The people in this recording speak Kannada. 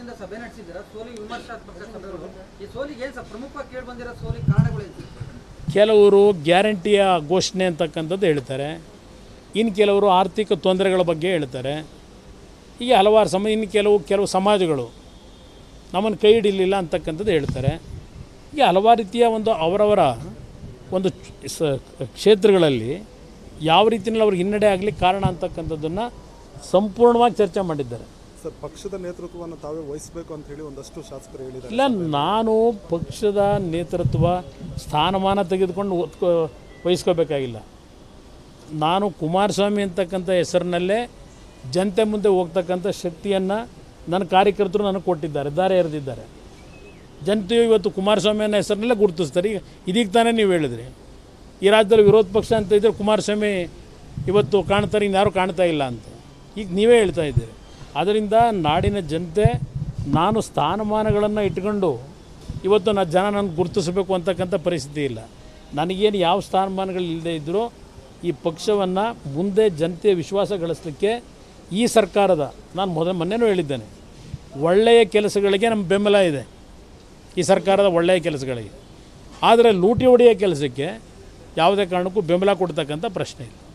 ಸೋಲಿನಿಂದ ಸಭೆ ನಡೆಸಿದ್ದೀರಾ ಸೋಲಿಗೆ ವಿಮರ್ಶಾತ್ಮಕ ಸಭೆಗಳು ಈ ಸೋಲಿಗೆ ಏನು ಸರ್ ಪ್ರಮುಖವಾಗಿ ಕೇಳಿ ಬಂದಿರೋ ಸೋಲಿಗೆ ಕಾರಣಗಳೇನು ಸರ್? ಕೆಲವರು ಗ್ಯಾರಂಟಿಯ ಘೋಷಣೆ ಅಂತಕ್ಕಂಥದ್ದು ಹೇಳ್ತಾರೆ ಇನ್ನು ಕೆಲವರು ಆರ್ಥಿಕ ತೊಂದರೆಗಳ ಬಗ್ಗೆ ಹೇಳ್ತಾರೆ ಹೀಗೆ ಹಲವಾರು ಸಮ ಇನ್ನು ಕೆಲವು ಕೆಲವು ಸಮಾಜಗಳು ನಮ್ಮನ್ನು ಕೈ ಹಿಡಿಲಿಲ್ಲ ಅಂತಕ್ಕಂಥದ್ದು ಹೇಳ್ತಾರೆ ಹೀಗೆ ಹಲವಾರು ರೀತಿಯ ಒಂದು ಅವರವರ ಒಂದು ಸ ಕ್ಷೇತ್ರಗಳಲ್ಲಿ ಯಾವ ರೀತಿಯಲ್ಲಿ ಅವ್ರಿಗೆ ಹಿನ್ನಡೆ ಆಗಲಿ ಕಾರಣ ಅಂತಕ್ಕಂಥದ್ದನ್ನು ಸಂಪೂರ್ಣವಾಗಿ ಚರ್ಚೆ ಮಾಡಿದ್ದಾರೆ ಸರ್ ಪಕ್ಷದ ನೇತೃತ್ವವನ್ನು ತಾವೇ ವಹಿಸಬೇಕು ಅಂತ ಹೇಳಿ ಒಂದಷ್ಟು ಶಾಸಕರು ಹೇಳಿದ್ದಾರೆ ಇಲ್ಲ ನಾನು ಪಕ್ಷದ ನೇತೃತ್ವ ಸ್ಥಾನಮಾನ ತೆಗೆದುಕೊಂಡು ಒತ್ಕೊ ವಹಿಸ್ಕೋಬೇಕಾಗಿಲ್ಲ ನಾನು ಕುಮಾರಸ್ವಾಮಿ ಅಂತಕ್ಕಂಥ ಹೆಸರಿನಲ್ಲೇ ಜನತೆ ಮುಂದೆ ಹೋಗ್ತಕ್ಕಂಥ ಶಕ್ತಿಯನ್ನು ನನ್ನ ಕಾರ್ಯಕರ್ತರು ನನಗೆ ಕೊಟ್ಟಿದ್ದಾರೆ ದಾರಿ ಎರೆದಿದ್ದಾರೆ ಜನತೆಯು ಇವತ್ತು ಕುಮಾರಸ್ವಾಮಿ ಅನ್ನೋ ಹೆಸರಿನಲ್ಲೇ ಗುರುತಿಸ್ತಾರೆ ಈಗ ಇದೀಗ ತಾನೇ ನೀವು ಹೇಳಿದ್ರಿ ಈ ರಾಜ್ಯದಲ್ಲಿ ವಿರೋಧ ಪಕ್ಷ ಅಂತ ಇದ್ದರೆ ಕುಮಾರಸ್ವಾಮಿ ಇವತ್ತು ಕಾಣ್ತಾರೆ ಇನ್ಯಾರು ಕಾಣ್ತಾ ಇಲ್ಲ ಅಂತ ಈಗ ನೀವೇ ಹೇಳ್ತಾ ಇದ್ದೀರಿ ಅದರಿಂದ ನಾಡಿನ ಜನತೆ ನಾನು ಸ್ಥಾನಮಾನಗಳನ್ನು ಇಟ್ಕೊಂಡು ಇವತ್ತು ನಾ ಜನ ನನಗೆ ಗುರುತಿಸಬೇಕು ಅಂತಕ್ಕಂಥ ಪರಿಸ್ಥಿತಿ ಇಲ್ಲ ನನಗೇನು ಯಾವ ಸ್ಥಾನಮಾನಗಳು ಇಲ್ಲದೆ ಇದ್ದರೂ ಈ ಪಕ್ಷವನ್ನು ಮುಂದೆ ಜನತೆಯ ವಿಶ್ವಾಸ ಗಳಿಸಲಿಕ್ಕೆ ಈ ಸರ್ಕಾರದ ನಾನು ಮೊದಲ ಮೊನ್ನೆನೂ ಹೇಳಿದ್ದೇನೆ ಒಳ್ಳೆಯ ಕೆಲಸಗಳಿಗೆ ನಮ್ಮ ಬೆಂಬಲ ಇದೆ ಈ ಸರ್ಕಾರದ ಒಳ್ಳೆಯ ಕೆಲಸಗಳಿಗೆ ಆದರೆ ಲೂಟಿ ಹೊಡೆಯೋ ಕೆಲಸಕ್ಕೆ ಯಾವುದೇ ಕಾರಣಕ್ಕೂ ಬೆಂಬಲ ಕೊಡ್ತಕ್ಕಂಥ ಪ್ರಶ್ನೆ ಇಲ್ಲ